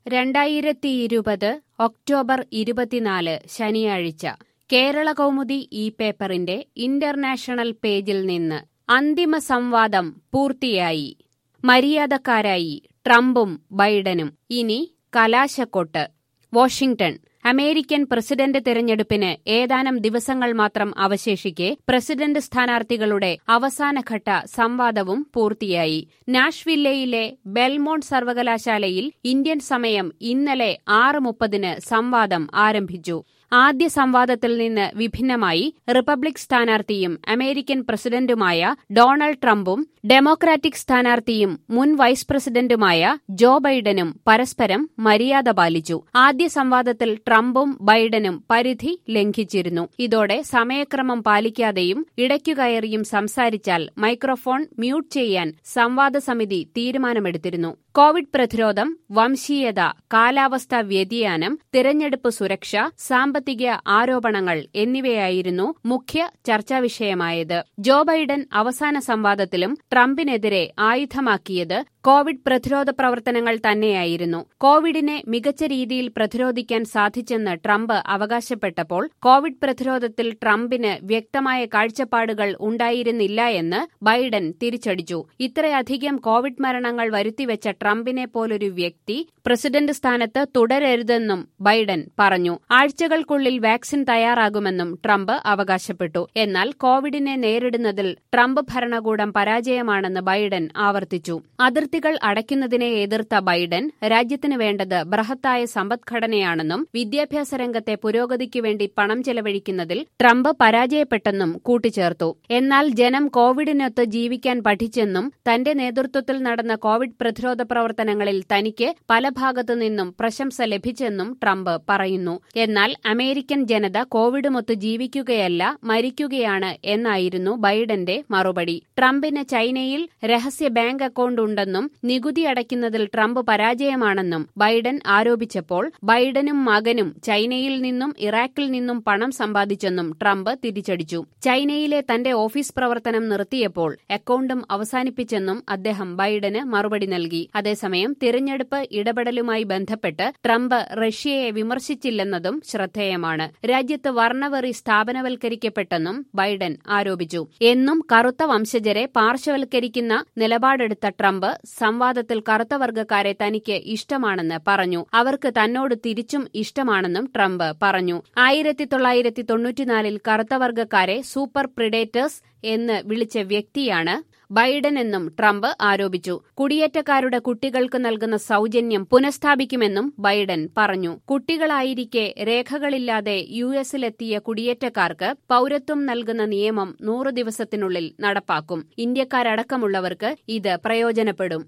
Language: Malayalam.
രണ്ടായിരത്തിയിരുപത് ഒക്ടോബർ ഇരുപത്തിനാല് ശനിയാഴ്ച കേരള കൗമുദി ഈ പേപ്പറിന്റെ ഇന്റർനാഷണൽ പേജിൽ നിന്ന് അന്തിമ സംവാദം പൂർത്തിയായി മര്യാദക്കാരായി ട്രംപും ബൈഡനും ഇനി കലാശക്കൊട്ട് വാഷിംഗ്ടൺ അമേരിക്കൻ പ്രസിഡന്റ് തെരഞ്ഞെടുപ്പിന് ഏതാനും ദിവസങ്ങൾ മാത്രം അവശേഷിക്കെ പ്രസിഡന്റ് സ്ഥാനാർത്ഥികളുടെ അവസാനഘട്ട സംവാദവും പൂർത്തിയായി നാഷ്വില്ലയിലെ ബെൽമോണ്ട് സർവകലാശാലയിൽ ഇന്ത്യൻ സമയം ഇന്നലെ ആറ് മുപ്പതിന് സംവാദം ആരംഭിച്ചു ആദ്യ സംവാദത്തിൽ നിന്ന് വിഭിന്നമായി റിപ്പബ്ലിക് സ്ഥാനാർത്ഥിയും അമേരിക്കൻ പ്രസിഡന്റുമായ ഡൊണാൾഡ് ട്രംപും ഡെമോക്രാറ്റിക് സ്ഥാനാർത്ഥിയും മുൻ വൈസ് പ്രസിഡന്റുമായ ജോ ബൈഡനും പരസ്പരം മര്യാദ പാലിച്ചു ആദ്യ സംവാദത്തിൽ ട്രംപും ബൈഡനും പരിധി ലംഘിച്ചിരുന്നു ഇതോടെ സമയക്രമം പാലിക്കാതെയും ഇടയ്ക്കു കയറിയും സംസാരിച്ചാൽ മൈക്രോഫോൺ മ്യൂട്ട് ചെയ്യാൻ സംവാദ സമിതി തീരുമാനമെടുത്തിരുന്നു കോവിഡ് പ്രതിരോധം വംശീയത കാലാവസ്ഥാ വ്യതിയാനം തിരഞ്ഞെടുപ്പ് സുരക്ഷ സാമ്പത്തിക ആരോപണങ്ങൾ എന്നിവയായിരുന്നു മുഖ്യ ചർച്ചാവിഷയമായത് ജോ ബൈഡൻ അവസാന സംവാദത്തിലും ട്രംപിനെതിരെ ആയുധമാക്കിയത് കോവിഡ് പ്രതിരോധ പ്രവർത്തനങ്ങൾ തന്നെയായിരുന്നു കോവിഡിനെ മികച്ച രീതിയിൽ പ്രതിരോധിക്കാൻ സാധിച്ചെന്ന് ട്രംപ് അവകാശപ്പെട്ടപ്പോൾ കോവിഡ് പ്രതിരോധത്തിൽ ട്രംപിന് വ്യക്തമായ കാഴ്ചപ്പാടുകൾ ഉണ്ടായിരുന്നില്ല എന്ന് ബൈഡൻ തിരിച്ചടിച്ചു ഇത്രയധികം കോവിഡ് മരണങ്ങൾ വരുത്തിവെച്ച ട്രംപിനെ പോലൊരു വ്യക്തി പ്രസിഡന്റ് സ്ഥാനത്ത് തുടരരുതെന്നും ബൈഡൻ പറഞ്ഞു ആഴ്ചകൾക്കുള്ളിൽ വാക്സിൻ തയ്യാറാകുമെന്നും ട്രംപ് അവകാശപ്പെട്ടു എന്നാൽ കോവിഡിനെ നേരിടുന്നതിൽ ട്രംപ് ഭരണകൂടം പരാജയമാണെന്ന് ബൈഡൻ ആവർത്തിച്ചു അതിർത്തികൾ അടയ്ക്കുന്നതിനെ എതിർത്ത ബൈഡൻ രാജ്യത്തിന് വേണ്ടത് ബൃഹത്തായ സമ്പദ്ഘടനയാണെന്നും വിദ്യാഭ്യാസ രംഗത്തെ പുരോഗതിക്ക് വേണ്ടി പണം ചെലവഴിക്കുന്നതിൽ ട്രംപ് പരാജയപ്പെട്ടെന്നും കൂട്ടിച്ചേർത്തു എന്നാൽ ജനം കോവിഡിനൊത്ത് ജീവിക്കാൻ പഠിച്ചെന്നും തന്റെ നേതൃത്വത്തിൽ നടന്ന കോവിഡ് പ്രതിരോധ പ്രവർത്തനങ്ങളിൽ തനിക്ക് പല ഭാഗത്തു നിന്നും പ്രശംസ ലഭിച്ചെന്നും ട്രംപ് പറയുന്നു എന്നാൽ അമേരിക്കൻ ജനത കോവിഡുമൊത്ത് ജീവിക്കുകയല്ല മരിക്കുകയാണ് എന്നായിരുന്നു ബൈഡന്റെ മറുപടി ട്രംപിന് ചൈനയിൽ രഹസ്യ ബാങ്ക് അക്കൌണ്ട് ഉണ്ടെന്നും നികുതി അടയ്ക്കുന്നതിൽ ട്രംപ് പരാജയമാണെന്നും ബൈഡൻ ആരോപിച്ചപ്പോൾ ബൈഡനും മകനും ചൈനയിൽ നിന്നും ഇറാഖിൽ നിന്നും പണം സമ്പാദിച്ചെന്നും ട്രംപ് തിരിച്ചടിച്ചു ചൈനയിലെ തന്റെ ഓഫീസ് പ്രവർത്തനം നിർത്തിയപ്പോൾ അക്കൌണ്ടും അവസാനിപ്പിച്ചെന്നും അദ്ദേഹം ബൈഡന് മറുപടി നൽകി അതേസമയം തിരഞ്ഞെടുപ്പ് ഇടപെടലുമായി ബന്ധപ്പെട്ട് ട്രംപ് റഷ്യയെ വിമർശിച്ചില്ലെന്നതും ശ്രദ്ധേയമാണ് രാജ്യത്ത് വർണ്ണവെറി സ്ഥാപനവൽക്കരിക്കപ്പെട്ടെന്നും ബൈഡൻ ആരോപിച്ചു എന്നും കറുത്ത വംശജരെ പാർശ്വവൽക്കരിക്കുന്ന നിലപാടെടുത്ത ട്രംപ് സംവാദത്തിൽ കറുത്ത വർഗ്ഗക്കാരെ തനിക്ക് ഇഷ്ടമാണെന്ന് പറഞ്ഞു അവർക്ക് തന്നോട് തിരിച്ചും ഇഷ്ടമാണെന്നും ട്രംപ് പറഞ്ഞു ആയിരത്തി തൊള്ളായിരത്തി തൊണ്ണൂറ്റിനാലിൽ കറുത്ത വർഗ്ഗക്കാരെ സൂപ്പർ പ്രിഡേറ്റേഴ്സ് എന്ന് വിളിച്ച വ്യക്തിയാണ് ബൈഡൻ എന്നും ട്രംപ് ആരോപിച്ചു കുടിയേറ്റക്കാരുടെ കുട്ടികൾക്ക് നൽകുന്ന സൌജന്യം പുനഃസ്ഥാപിക്കുമെന്നും ബൈഡൻ പറഞ്ഞു കുട്ടികളായിരിക്കെ രേഖകളില്ലാതെ യു എസിലെത്തിയ കുടിയേറ്റക്കാർക്ക് പൌരത്വം നൽകുന്ന നിയമം നൂറ് ദിവസത്തിനുള്ളിൽ നടപ്പാക്കും ഇന്ത്യക്കാരടക്കമുള്ളവർക്ക് ഇത് പ്രയോജനപ്പെടും